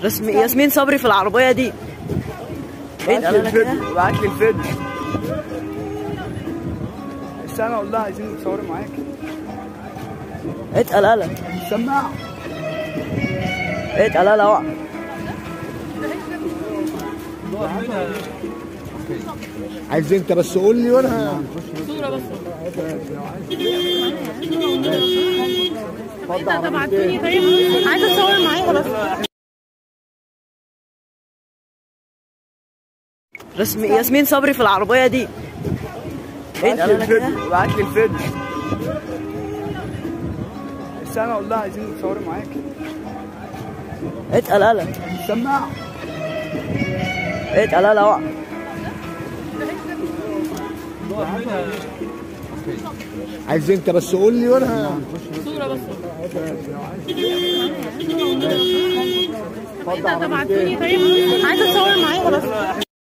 رسم ياسمين صبري في العربية دي ايه ده بعت لي لا كده الفيديو بعت لي الفيديو استنى اقول لها عايزين نتصور معاك اتقل قلق سماعة اتقل قلق اوعى عايز انت بس قول لي وانا انت تبعتوني طيب عايزه اتصور معاك بس رسم ياسمين صبري في العربية دي ايه بعت ده لي لا كده الفيديو بعت لي الفيديو استنى اقول لها عايزين نتصور معاك اتقل قلق سماعة اتقل قلق اوعى عايز انت بس قول لي وانا انت تبعتوني طيب عايزه اتصور معاك بس